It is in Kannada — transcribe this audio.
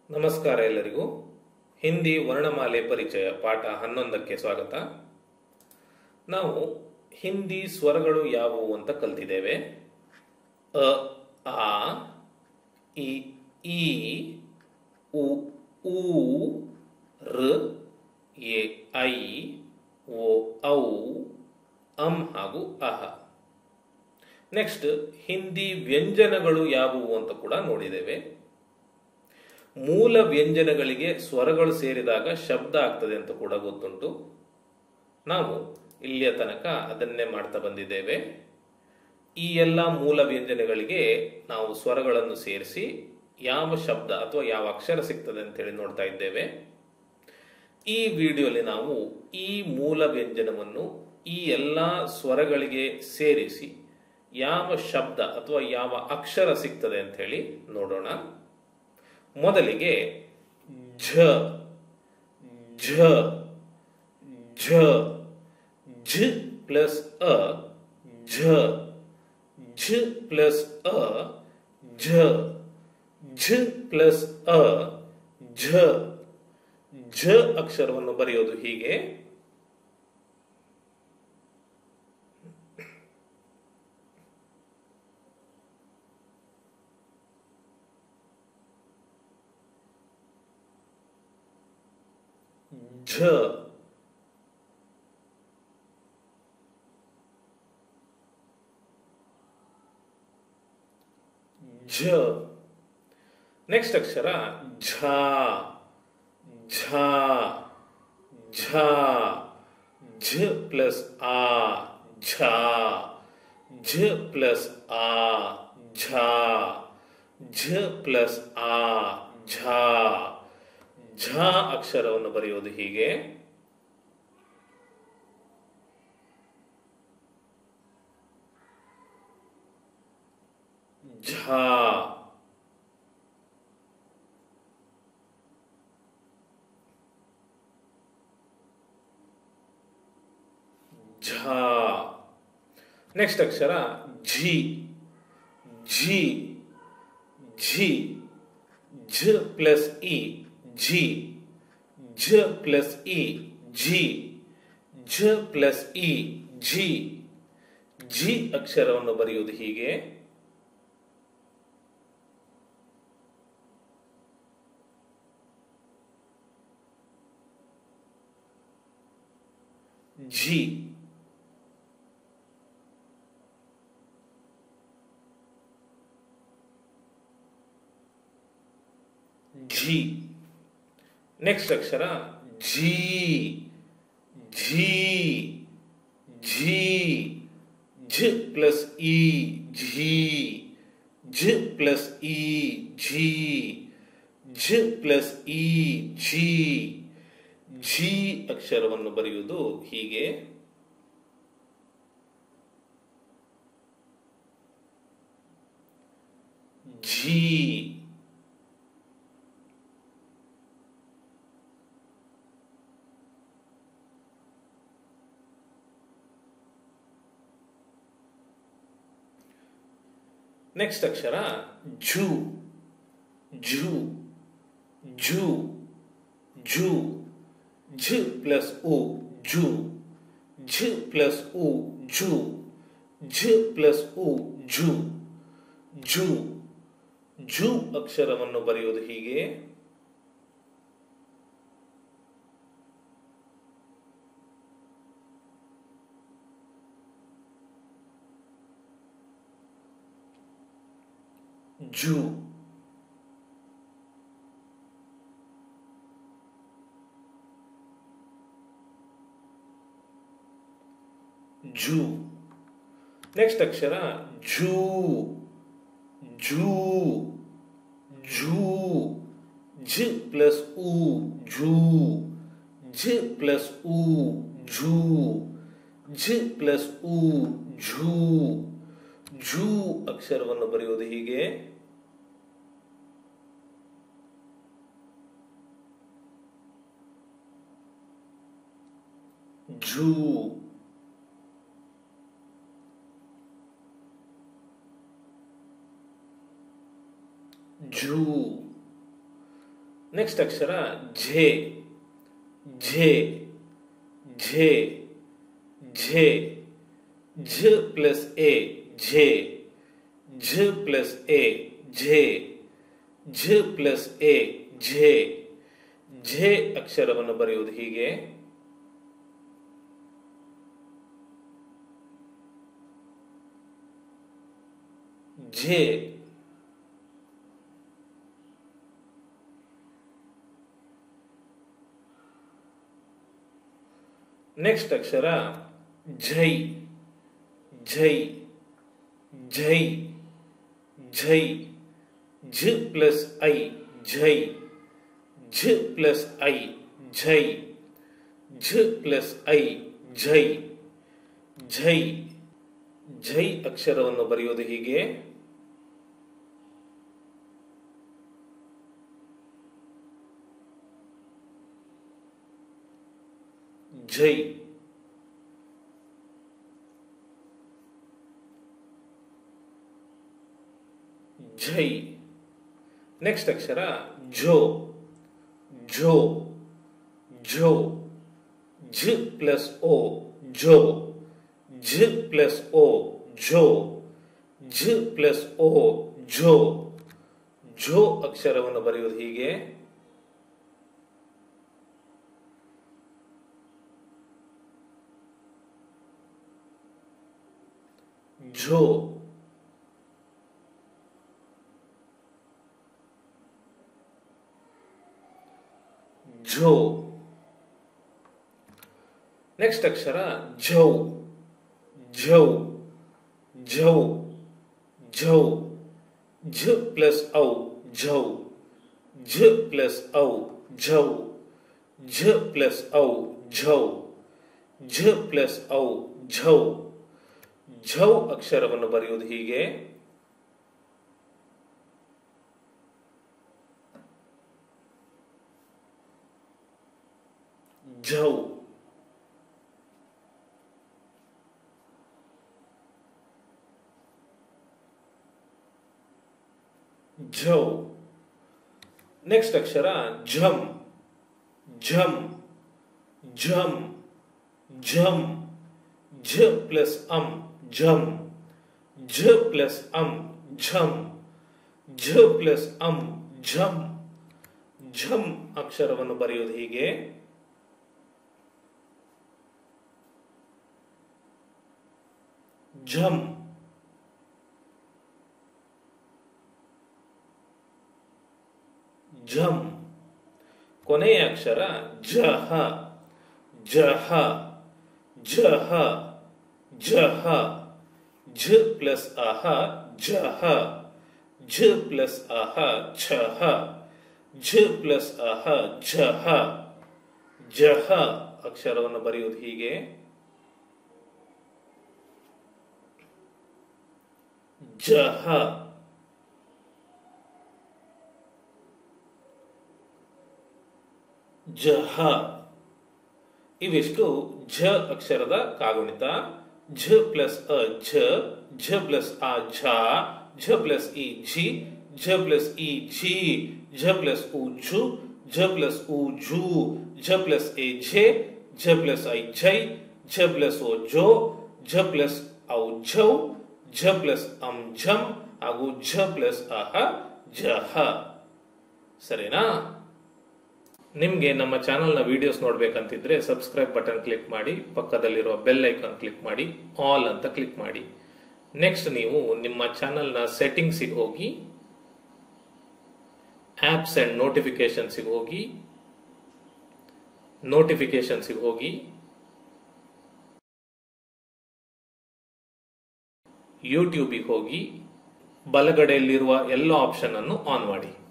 ನಮಸ್ಕಾರ ಎಲ್ಲರಿಗೂ ಹಿಂದಿ ವರ್ಣಮಾಲೆ ಪರಿಚಯ ಪಾಠ ಹನ್ನೊಂದಕ್ಕೆ ಸ್ವಾಗತ ನಾವು ಹಿಂದಿ ಸ್ವರಗಳು ಯಾವುವು ಅಂತ ಕಲ್ತಿದ್ದೇವೆ ಅ ಆ ಇ ಈ ಉ ಊ ಋ ಎ ಐ ಓ ಔ ಅಂ ಹಾಗೂ ಅಹ ನೆಕ್ಸ್ಟ್ ಹಿಂದಿ ವ್ಯಂಜನಗಳು ಯಾವುವು ಅಂತ ಕೂಡ ನೋಡಿದ್ದೇವೆ ಮೂಲ ವ್ಯಂಜನಗಳಿಗೆ ಸ್ವರಗಳು ಸೇರಿದಾಗ ಶಬ್ದ ಆಗ್ತದೆ ಅಂತ ಕೂಡ ಗೊತ್ತುಂಟು ನಾವು ಇಲ್ಲಿಯ ತನಕ ಅದನ್ನೇ ಮಾಡ್ತಾ ಬಂದಿದ್ದೇವೆ ಈ ಎಲ್ಲ ಮೂಲ ವ್ಯಂಜನಗಳಿಗೆ ನಾವು ಸ್ವರಗಳನ್ನು ಸೇರಿಸಿ ಯಾವ ಶಬ್ದ ಅಥವಾ ಯಾವ ಅಕ್ಷರ ಸಿಗ್ತದೆ ಅಂತ ಹೇಳಿ ನೋಡ್ತಾ ಇದ್ದೇವೆ ಈ ವಿಡಿಯೋಲಿ ನಾವು ಈ ಮೂಲ ವ್ಯಂಜನವನ್ನು ಈ ಎಲ್ಲ ಸ್ವರಗಳಿಗೆ ಸೇರಿಸಿ ಯಾವ ಶಬ್ದ ಅಥವಾ ಯಾವ ಅಕ್ಷರ ಸಿಗ್ತದೆ ಅಂತ ಹೇಳಿ ನೋಡೋಣ ಮೊದಲಿಗೆ ಝ ಝ ಝ ಝ ಪ್ಲಸ್ ಅ ಝ ಝ ಪ್ಲಸ್ ಅ ಝ ಝ ಪ್ಲಸ್ ಅ ಝ ಝ ಅಕ್ಷರವನ್ನು ಬರೆಯೋದು ಹೀಗೆ ಝ ಝ ನೆಕ್ಸ್ಟ್ ಅಕ್ಷರ ಝ ಝ ಝ ಝ ಪ್ಲಸ್ ಆ ಝ ಝ ಪ್ಲಸ್ ಆ ಝ ಝ ಪ್ಲಸ್ ಆ ಝ ಝ ಅಕ್ಷರವನ್ನು ಬರೆಯುವುದು ಹೀಗೆ ಝ ಝ ನೆಕ್ಸ್ಟ್ ಅಕ್ಷರ ಝಿ ಝಿ ಝಿ ಝ ಪ್ಲಸ್ ಇ ಝಿ ಝ ಪ್ಲಸ್ ಇ ಝಿ ಝ ಪ್ಲಸ್ ಇ ಝಿ ಝಿ ಅಕ್ಷರವನ್ನು ಬರೆಯುವುದು ಹೀಗೆ ಝಿ ಝಿ ನೆಕ್ಸ್ಟ್ ಅಕ್ಷರ ಝೀ ಝೀ ಝೀ ಝ ಪ್ಲಸ್ ಇ ಝೀ ಝ ಪ್ಲಸ್ ಇ ಝೀ ಝ ಪ್ಲಸ್ ಇ ಝೀ ಝೀ ಅಕ್ಷರವನ್ನು ಬರೆಯುವುದು ಹೀಗೆ ಝೀ ನೆಕ್ಸ್ಟ್ ಅಕ್ಷರ ಝು ಝು ಝು ಝು ಝ ಪ್ಲಸ್ ಉ ಝು ಝ ಪ್ಲಸ್ ಉ ಝು ಝ ಪ್ಲಸ್ ಉ ಝು ಝು ಝು ಅಕ್ಷರವನ್ನು ಬರೆಯುವುದು ಹೀಗೆ ಝು ಝೂ ನೆಕ್ಸ್ಟ್ ಅಕ್ಷರ ಝೂ ಝೂ ಝೂ ಝ ಪ್ಲಸ್ ಉ ಝೂ ಝ ಪ್ಲಸ್ ಉ ಝೂ ಝ ಪ್ಲಸ್ ಉ ಝೂ ಝೂ ಅಕ್ಷರವನ್ನು ಬರೆಯುವುದು ಹೀಗೆ ಝೂ ಝೂ ನೆಕ್ಸ್ಟ್ ಅಕ್ಷರ ಝೆ ಝೆ ಝೆ ಝೆ ಝ ಪ್ಲಸ್ ಎ ಝೆ ಝ ಪ್ಲಸ್ ಎ ಝೆ ಝ ಪ್ಲಸ್ ಎ ಝೆ ಝೆ ಅಕ್ಷರವನ್ನು ಬರೆಯುವುದು ಹೀಗೆ ಝೆ ನೆಕ್ಸ್ಟ್ ಅಕ್ಷರ ಝೈ ಝೈ ಝೈ ಝೈ ಝ ಪ್ಲಸ್ ಐ ಝೈ ಝ ಪ್ಲಸ್ ಐ ಝೈ ಝ ಪ್ಲಸ್ ಐ ಝೈ ಝೈ ಝೈ ಅಕ್ಷರವನ್ನು ಬರೆಯುವುದು ಹೀಗೆ ಝೈ ಝೈ ನೆಕ್ಸ್ಟ್ ಅಕ್ಷರ ಝೋ ಝೋ ಝೋ ಝ ಪ್ಲಸ್ ಓ ಝೋ ಝ ಪ್ಲಸ್ ಓ ಝೋ ಝ ಪ್ಲಸ್ ಓ ಝೋ ಝೋ ಅಕ್ಷರವನ್ನು ಬರೆಯುವುದು ಹೀಗೆ ಝೋ ಝೋ ನೆಕ್ಸ್ಟ್ ಅಕ್ಷರ ಝೌ ಝೌ ಝೌ ಝೌ ಝ ಪ್ಲಸ್ ಔ ಝೌ ಝ ಪ್ಲಸ್ ಔ ಝೌ ಝ ಪ್ಲಸ್ ಔ ಝೌ ಝ ಪ್ಲಸ್ ಔ ಝೌ ಝೌ ಅಕ್ಷರವನ್ನು ಬರೆಯುವುದು ಹೀಗೆ ಝೌ ಝೌ ನೆಕ್ಸ್ಟ್ ಅಕ್ಷರ ಝಮ್ ಝಮ್ ಝಮ್ ಝಮ್ ಝ ಪ್ಲಸ್ ಅಂ ಝಮ್ ಝ ಪ್ಲಸ್ ಅಂ ಝಮ್ ಝ ಪ್ಲಸ್ ಅಂ ಝಮ್ ಝಮ್ ಅಕ್ಷರವನ್ನು ಬರೆಯುವುದು ಹೀಗೆ ಝಮ್ ಝಮ್ ಕೊನೆಯ ಅಕ್ಷರ ಜಹ ಜಹ ಜಹ ಜಹ ಝ ಪ್ಲಸ್ ಅಹ ಜಹ ಝ ಪ್ಲಸ್ ಅಹ ಝಹ ಝ ಪ್ಲಸ್ ಅಹ ಝಹ ಜಹ ಅಕ್ಷರವನ್ನು ಬರೆಯುವುದು ಹೀಗೆ ಜಹ ಜಹ ಇವಿಷ್ಟು ಝ ಅಕ್ಷರದ ಕಾಗುಣಿತ ಝ ಪ್ಲಸ್ ಅ ಝ ಝ ಪ್ಲಸ್ ಆ ಝ ಝ ಪ್ಲಸ್ ಇ ಝಿ ಝ ಪ್ಲಸ್ ಇ ಝಿ ಝ ಪ್ಲಸ್ ಉ ಝು ಝ ಪ್ಲಸ್ ಉ ಝು ಝ ಪ್ಲಸ್ ಎ ಝೆ ಝ ಪ್ಲಸ್ ಐ ಝೈ ಝ ಪ್ಲಸ್ ಓ ಝೋ ಝ ಪ್ಲಸ್ ಔ ಝೌ ಝ ಪ್ಲಸ್ ಅಂ ಝಂ ಹಾಗೂ ಝ ಪ್ಲಸ್ ಅಹ ಜಹ ಸರಿನಾ ನಿಮಗೆ ನಮ್ಮ ಚಾನಲ್ನ ವಿಡಿಯೋಸ್ ನೋಡ್ಬೇಕಂತಿದ್ರೆ ಸಬ್ಸ್ಕ್ರೈಬ್ ಬಟನ್ ಕ್ಲಿಕ್ ಮಾಡಿ ಪಕ್ಕದಲ್ಲಿರುವ ಬೆಲ್ ಐಕಾನ್ ಕ್ಲಿಕ್ ಮಾಡಿ ಆಲ್ ಅಂತ ಕ್ಲಿಕ್ ಮಾಡಿ ನೆಕ್ಸ್ಟ್ ನೀವು ನಿಮ್ಮ ಚಾನಲ್ನ ಸೆಟ್ಟಿಂಗ್ಸಿಗೆ ಹೋಗಿ ಆಪ್ಸ್ ಅಂಡ್ ನೋಟಿಫಿಕೇಶನ್ಸಿಗೆ ಹೋಗಿ ನೋಟಿಫಿಕೇಶನ್ಸಿಗೆ ಹೋಗಿ ಯೂಟ್ಯೂಬಿಗೆ ಹೋಗಿ ಬಲಗಡೆಯಲ್ಲಿರುವ ಎಲ್ಲ ಆಪ್ಷನ್ ಅನ್ನು ಆನ್ ಮಾಡಿ